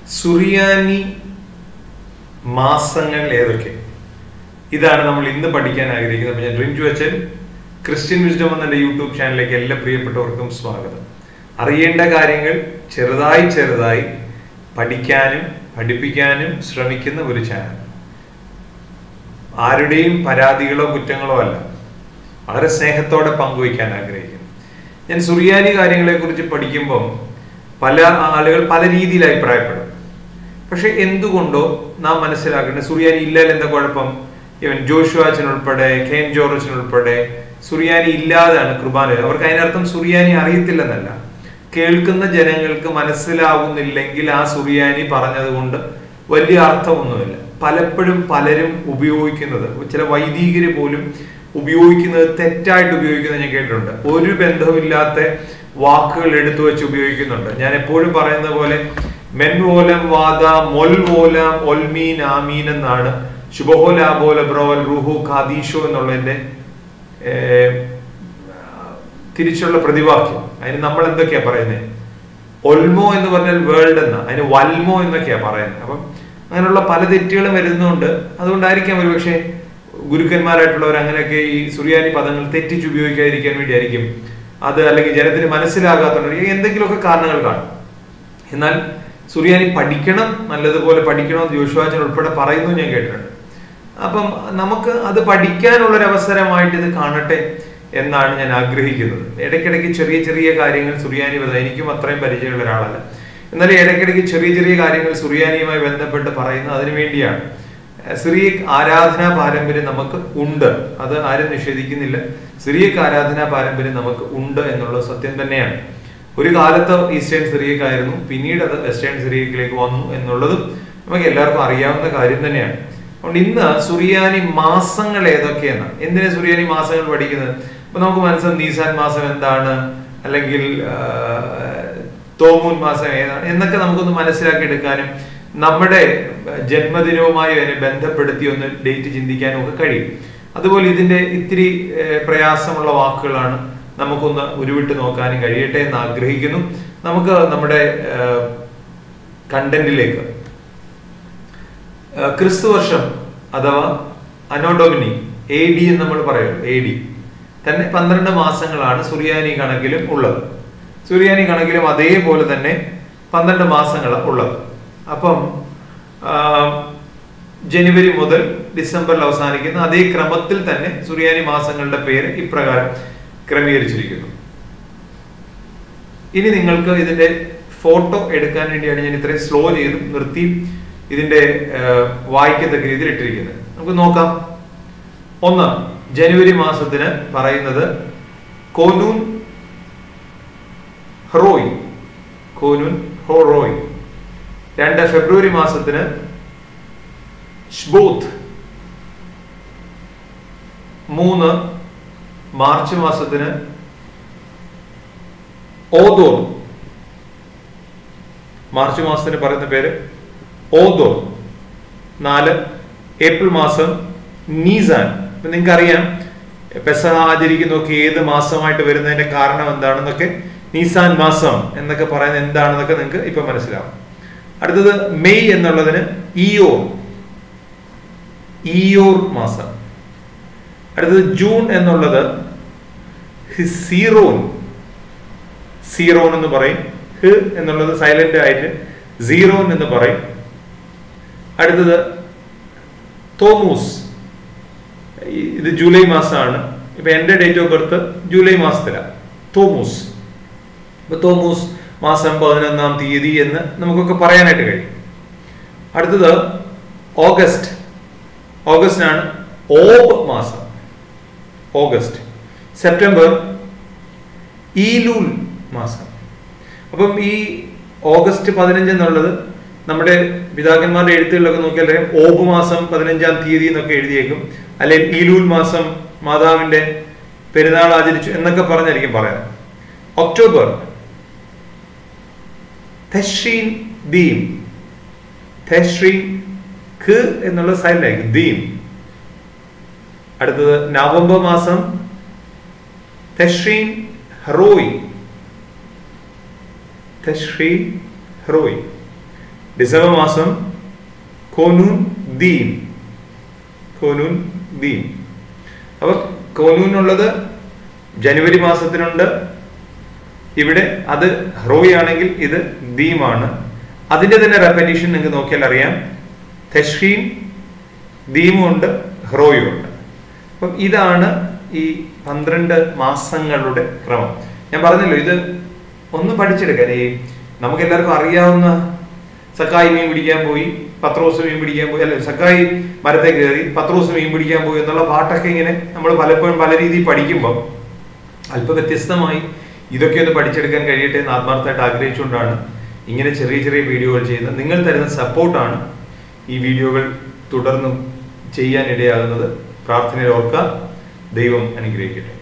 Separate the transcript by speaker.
Speaker 1: സുറിയാനി മാസങ്ങൾ ഏതൊക്കെ ഇതാണ് നമ്മൾ ഇന്ന് പഠിക്കാൻ ആഗ്രഹിക്കുന്നത് അപ്പോൾ ഞാൻ റിഞ്ചു അച്ഛൻ ക്രിസ്ത്യൻ വിസ്ഡം എന്ന യൂട്യൂബ് ചാനലിലേക്ക് എല്ലാ പ്രിയപ്പെട്ടവർക്കും സ്വാഗതം അറിയേണ്ട കാര്യങ്ങൾ ചെറുതായി ചെറുതായി പഠിക്കാനും പഠിപ്പിക്കാനും ശ്രമിക്കുന്ന ഒരു ചാനൽ ആരുടെയും പരാതികളോ കുറ്റങ്ങളോ അല്ല വളരെ സ്നേഹത്തോടെ പങ്കുവയ്ക്കാൻ ആഗ്രഹിക്കുന്നു ഞാൻ സുറിയാനി കാര്യങ്ങളെ കുറിച്ച് പഠിക്കുമ്പം പല ആളുകൾ പല രീതിയിൽ അഭിപ്രായപ്പെടും പക്ഷെ എന്തുകൊണ്ടോ നാം മനസ്സിലാക്കേണ്ടത് സുറിയാനി ഇല്ലാൽ എന്താ കുഴപ്പം ഇവൻ ജോഷുവാച്ചൻ ഉൾപ്പെടെ കെൻ ജോർജൻ ഉൾപ്പെടെ സുറിയാനി ഇല്ലാതാണ് കുർബാന അവർക്ക് അതിനർത്ഥം സുറിയാനി അറിയത്തില്ലെന്നല്ല കേൾക്കുന്ന ജനങ്ങൾക്ക് മനസ്സിലാവുന്നില്ലെങ്കിൽ ആ സുറിയാനി പറഞ്ഞതുകൊണ്ട് വലിയ അർത്ഥമൊന്നുമില്ല പലപ്പോഴും പലരും ഉപയോഗിക്കുന്നത് ചില വൈദികര് പോലും ഉപയോഗിക്കുന്നത് തെറ്റായിട്ട് ഉപയോഗിക്കുന്നത് ഞാൻ കേട്ടിട്ടുണ്ട് ഒരു ബന്ധവുമില്ലാത്ത വാക്കുകൾ എടുത്തു വെച്ച് ഉപയോഗിക്കുന്നുണ്ട് ഞാൻ എപ്പോഴും പറയുന്ന പോലെ മെൻവോലം വാദ മൊൽ വോലം ഒൽമീൻ ആമീൻ എന്നാണ് ശുഭഹോലാബോല ബ്രോൽ റുഹു ഖാദീഷോ എന്നുള്ളതിന്റെ തിരിച്ചുള്ള പ്രതിവാക്യം അതിന് നമ്മൾ എന്തൊക്കെയാ പറയുന്നത് ഒൽമോ എന്ന് പറഞ്ഞാൽ വേൾഡ് എന്ന അതിന് വൽമോ എന്നൊക്കെയാ പറയുന്നത് അപ്പം അങ്ങനെയുള്ള പല തെറ്റുകളും വരുന്നുണ്ട് അതുകൊണ്ടായിരിക്കാം ഒരു പക്ഷേ ഗുരുക്കന്മാരായിട്ടുള്ളവർ അങ്ങനെയൊക്കെ ഈ സുറിയാനി പദങ്ങൾ തെറ്റിച്ച് ഉപയോഗിക്കാതിരിക്കാൻ വേണ്ടിയായിരിക്കും അത് അല്ലെങ്കിൽ ജനത്തിന് മനസ്സിലാകാത്തതുകൊണ്ട് എന്തെങ്കിലുമൊക്കെ കാരണങ്ങൾ കാണും എന്നാൽ സുറിയാനി പഠിക്കണം നല്ലതുപോലെ പഠിക്കണമെന്ന് ജോഷുവാച്ചൻ ഉൾപ്പെടെ പറയുന്നു ഞാൻ കേട്ടിട്ടുണ്ട് അപ്പം നമുക്ക് അത് പഠിക്കാനുള്ള ഒരു അവസരമായിട്ട് ഇത് കാണട്ടെ എന്നാണ് ഞാൻ ആഗ്രഹിക്കുന്നത് ഇടയ്ക്കിടയ്ക്ക് ചെറിയ ചെറിയ കാര്യങ്ങൾ സുറിയാനി പദം എനിക്കും അത്രയും പരിചയമുള്ള ഒരാളല്ല എന്നാൽ ഇടയ്ക്കിടയ്ക്ക് ചെറിയ ചെറിയ കാര്യങ്ങൾ സുറിയാനിയുമായി ബന്ധപ്പെട്ട് പറയുന്നത് അതിനു വേണ്ടിയാണ് സിറിയക് ആരാധനാ പാരമ്പര്യം നമുക്ക് ഉണ്ട് അത് ആരും നിഷേധിക്കുന്നില്ല സിറിയക് ആരാധനാ പാരമ്പര്യം നമുക്ക് ഉണ്ട് എന്നുള്ള സത്യം തന്നെയാണ് ഒരു കാലത്ത് ഈസ്റ്റേൺ സിറിയക്കായിരുന്നു പിന്നീട് അത് വെസ്റ്റേൺ സിറിയക്കിലേക്ക് വന്നു എന്നുള്ളതും നമുക്ക് എല്ലാവർക്കും അറിയാവുന്ന കാര്യം തന്നെയാണ് അതുകൊണ്ട് ഇന്ന് സുറിയാനി മാസങ്ങൾ ഏതൊക്കെയാണ് എന്തിനാ സുറിയാനി മാസങ്ങൾ പഠിക്കുന്നത് അപ്പൊ നമുക്ക് മനസ്സിലാവും നീസാൻ മാസം എന്താണ് അല്ലെങ്കിൽ തോമൂൻ മാസം ഏതാണ് എന്നൊക്കെ നമുക്കൊന്ന് മനസ്സിലാക്കി എടുക്കാനും നമ്മുടെ ജന്മദിനവുമായി അതിനെ ബന്ധപ്പെടുത്തി ഒന്ന് ഡേറ്റ് ചിന്തിക്കാനും ഒക്കെ കഴിയും അതുപോലെ ഇതിന്റെ ഇത്തിരി പ്രയാസമുള്ള വാക്കുകളാണ് നമുക്കൊന്ന് ഉരുവിട്ട് നോക്കാനും കഴിയട്ടെ എന്ന് ആഗ്രഹിക്കുന്നു നമുക്ക് നമ്മുടെ കണ്ടന്റിലേക്ക് ക്രിസ്തു വർഷം അഥവാ അനോഡോമിനി എ ഡി എന്ന് നമ്മൾ പറയും എ ഡി തന്നെ പന്ത്രണ്ട് മാസങ്ങളാണ് സുറിയാനി കണക്കിലും ഉള്ളത് സുറിയാനി കണക്കിലും അതേപോലെ തന്നെ പന്ത്രണ്ട് മാസങ്ങൾ ഉള്ളത് അപ്പം ജനുവരി മുതൽ ഡിസംബറിൽ അവസാനിക്കുന്ന അതേ ക്രമത്തിൽ തന്നെ സുറിയാനി മാസങ്ങളുടെ പേര് ഇപ്രകാരം ക്രമീകരിച്ചിരിക്കുന്നു ഇനി നിങ്ങൾക്ക് ഇതിന്റെ ഫോട്ടോ എടുക്കാൻ വേണ്ടിയാണ് ഞാൻ ഇത്രയും സ്ലോ ചെയ്ത് നിർത്തി ഇതിന്റെ വായിക്കത്തക്ക രീതിയിൽ ഇട്ടിരിക്കുന്നത് നമുക്ക് നോക്കാം ഒന്ന് ജനുവരി മാസത്തിന് പറയുന്നത് കോനൂൻ ഹ്റോയ് കോനൂൻ ഹോറോയ് രണ്ട് ഫെബ്രുവരി മാസത്തിന് ഷ്ബോത്ത് മൂന്ന് മാർച്ച് മാസത്തിന് ഓദോർ മാർച്ച് മാസത്തിന് പറയുന്ന പേര് ഓദോർ നാല് ഏപ്രിൽ മാസം നീസാൻ ഇപ്പൊ നിങ്ങൾക്ക് അറിയാം പെസഹ ആചരിക്കുന്നൊക്കെ ഏത് മാസമായിട്ട് വരുന്നതിന്റെ കാരണം എന്താണെന്നൊക്കെ നീസാൻ മാസം എന്നൊക്കെ പറയുന്നത് എന്താണെന്നൊക്കെ നിങ്ങൾക്ക് ഇപ്പൊ മനസ്സിലാവും അടുത്തത് മെയ് എന്നുള്ളതിന് ഇയോർ ഇയോർ മാസം അടുത്തത് ജൂൺ എന്നുള്ളത് സീറോൻ സീറോൻ എന്ന് പറയും ഹ് എന്നുള്ളത് സൈലന്റ് ആയിട്ട് സീറോൻ എന്ന് പറയും അടുത്തത് തോമൂസ് ഇത് ജൂലൈ മാസമാണ് ഇപ്പൊ എന്റെ ഡേറ്റ് ഓഫ് ബർത്ത് ജൂലൈ മാസത്തിലാണ് തോമൂസ് ഇപ്പൊ തോമൂസ് മാസം പതിനൊന്നാം തീയതി എന്ന് നമുക്കൊക്കെ പറയാനായിട്ട് കഴിയും അടുത്തത് ഓഗസ്റ്റ് ഓഗസ്റ്റ് ആണ് ഓബ് മാസം ഓഗസ്റ്റ് സെപ്റ്റംബർ ഈലൂൽ മാസം അപ്പം ഈ ഓഗസ്റ്റ് പതിനഞ്ച് എന്നുള്ളത് നമ്മുടെ പിതാക്കന്മാരുടെ എഴുത്തുകളിലൊക്കെ നോക്കിയാൽ അറിയാം ഓബ് മാസം പതിനഞ്ചാം തീയതി എന്നൊക്കെ എഴുതിയേക്കും അല്ലെങ്കിൽ ഈലൂൽ മാസം മാതാവിന്റെ പെരുന്നാൾ ആചരിച്ചു എന്നൊക്കെ പറഞ്ഞായിരിക്കും പറയാം ഒക്ടോബർ തെഷീൻ ദീം തെഷ്രീൻ ഖ് എന്നുള്ള സൈലന്റ് ദീം അടുത്തത് നവംബർ മാസം തെഷ്രീൻ ഹറോയ് തെഷ്രീൻ ഹറോയ് ഡിസംബർ മാസം കോനൂൻ ദീൻ കോനൂൻ ദീൻ അപ്പൊ കോനൂനുള്ളത് ജനുവരി മാസത്തിനുണ്ട് ഇവിടെ അത് ഹ്രോയി ആണെങ്കിൽ ഇത് ദീമാണ് അതിന്റെ തന്നെ റെപ്പറ്റീഷൻ നിങ്ങൾക്ക് നോക്കിയാൽ അറിയാം തെഷ്രീൻ ദീമും ഉണ്ട് ഹ്രോയും ഉണ്ട് അപ്പം ഇതാണ് ഈ പന്ത്രണ്ട് മാസങ്ങളുടെ ക്രമം ഞാൻ പറഞ്ഞല്ലോ ഇത് ഒന്ന് പഠിച്ചെടുക്കാൻ ഈ നമുക്ക് എല്ലാവർക്കും അറിയാവുന്ന സക്കായി മീൻ പിടിക്കാൻ പോയി പത്രോസ് മീൻ പിടിക്കാൻ പോയി അല്ലെ സക്കായി മരത്തെ കയറി പത്രോസ് മീൻ പിടിക്കാൻ പോയി എന്നുള്ള പാട്ടൊക്കെ ഇങ്ങനെ നമ്മൾ പലപ്പോഴും പല രീതിയിൽ പഠിക്കുമ്പോൾ അല്പം വ്യത്യസ്തമായി ഇതൊക്കെ ഒന്ന് പഠിച്ചെടുക്കാൻ കഴിയട്ടെ എന്ന് ആത്മാർത്ഥമായിട്ട് ആഗ്രഹിച്ചുകൊണ്ടാണ് ഇങ്ങനെ ചെറിയ ചെറിയ വീഡിയോകൾ ചെയ്യുന്നത് നിങ്ങൾ തരുന്ന സപ്പോർട്ടാണ് ഈ വീഡിയോകൾ തുടർന്നും ചെയ്യാൻ ഇടയാകുന്നത് പ്രാർത്ഥനയിൽ ഓർക്കുക ദൈവം അനുഗ്രഹിക്കട്ടെ